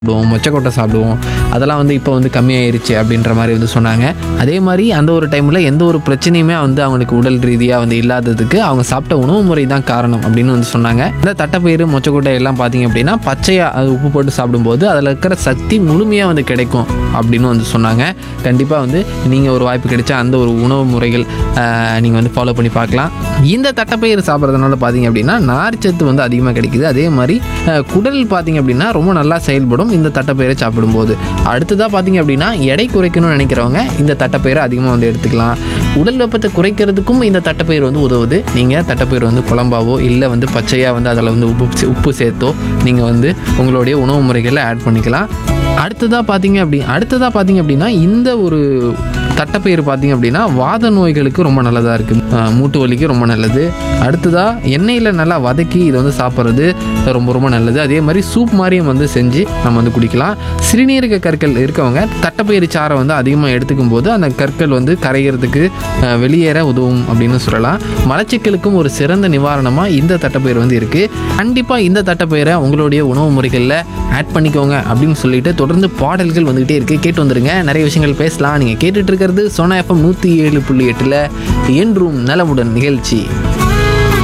சாப்பிடுவோம் மொச்சக்கொட்டை சாப்பிடுவோம் அதெல்லாம் வந்து இப்போ வந்து கம்மியாயிருச்சு அப்படின்ற மாதிரி வந்து சொன்னாங்க அதே மாதிரி அந்த ஒரு டைமில் எந்த ஒரு பிரச்சனையுமே வந்து அவங்களுக்கு உடல் ரீதியாக வந்து இல்லாததுக்கு அவங்க சாப்பிட்ட உணவு முறை தான் காரணம் அப்படின்னு வந்து சொன்னாங்க இந்த தட்டைப்பயிறு மொச்சக்கொட்டை எல்லாம் பார்த்தீங்க அப்படின்னா பச்சையாக அது உப்பு போட்டு சாப்பிடும்போது அதில் இருக்கிற சக்தி முழுமையாக வந்து கிடைக்கும் அப்படின்னு வந்து சொன்னாங்க கண்டிப்பாக வந்து நீங்கள் ஒரு வாய்ப்பு கிடைச்சா அந்த ஒரு உணவு முறைகள் நீங்கள் வந்து ஃபாலோ பண்ணி பார்க்கலாம் இந்த தட்டைப்பயிறு சாப்பிட்றதுனால பார்த்தீங்க அப்படின்னா நார்ச்சத்து வந்து அதிகமாக கிடைக்குது அதே மாதிரி அஹ், குடல் பார்த்தீங்க அப்படின்னா ரொம்ப நல்லா செயல்படும் இந்த தட்டைப்பயிரை சாப்பிடும்போது அடுத்ததாக பார்த்தீங்க அப்படின்னா எடை குறைக்கணும்னு நினைக்கிறவங்க இந்த தட்டைப்பயிரை அதிகமாக வந்து எடுத்துக்கலாம் உடல் வெப்பத்தை குறைக்கிறதுக்கும் இந்த தட்டைப்பயிர் வந்து உதவுது நீங்கள் தட்டைப்பயிர் வந்து குழம்பாவோ இல்லை வந்து பச்சையாக வந்து அதில் வந்து உப்பு சே- உப்பு சேர்த்தோ நீங்கள் வந்து உங்களுடைய உணவு முறைகளில் ஆட் பண்ணிக்கலாம் அடுத்ததாக பார்த்தீங்க அப்படி அடுத்ததாக பார்த்தீங்க அப்படின்னா இந்த ஒரு தட்டைப்பயிறு பார்த்தீங்க அப்படின்னா வாத நோய்களுக்கு ரொம்ப நல்லதாக இருக்குது மூட்டு வலிக்கு ரொம்ப நல்லது அடுத்ததாக எண்ணெயில் நல்லா வதக்கி இதை வந்து சாப்பிட்றது ரொம்ப ரொம்ப நல்லது அதே மாதிரி சூப் மாதிரியும் வந்து செஞ்சு நம்ம வந்து குடிக்கலாம் சிறுநீரக கற்கள் இருக்கவங்க தட்டைப்பயிறு சாறை வந்து அதிகமாக எடுத்துக்கும் போது அந்த கற்கள் வந்து கரைகிறதுக்கு அஹ், வெளியேற உதவும் அப்படின்னு சொல்லலாம் மலச்சிக்கலுக்கும் ஒரு சிறந்த நிவாரணமாக இந்த தட்டைப்பயிறு வந்து இருக்குது கண்டிப்பாக இந்த தட்டைப்பயிரை உங்களுடைய உணவு முறைகளில் ஆட் பண்ணிக்கோங்க அப்படின்னு சொல்லிட்டு தொடர்ந்து பாடல்கள் வந்துகிட்டே இருக்கு கேட்டு வந்துருங்க நிறைய விஷயங்கள் பேசலாம் நீங்கள் கேட்டுட்டு இருக்கிறது சோனா எஃப்எம் நூற்றி ஏழு புள்ளி எட்டில் என்றும் நலமுடன் நிகழ்ச்சி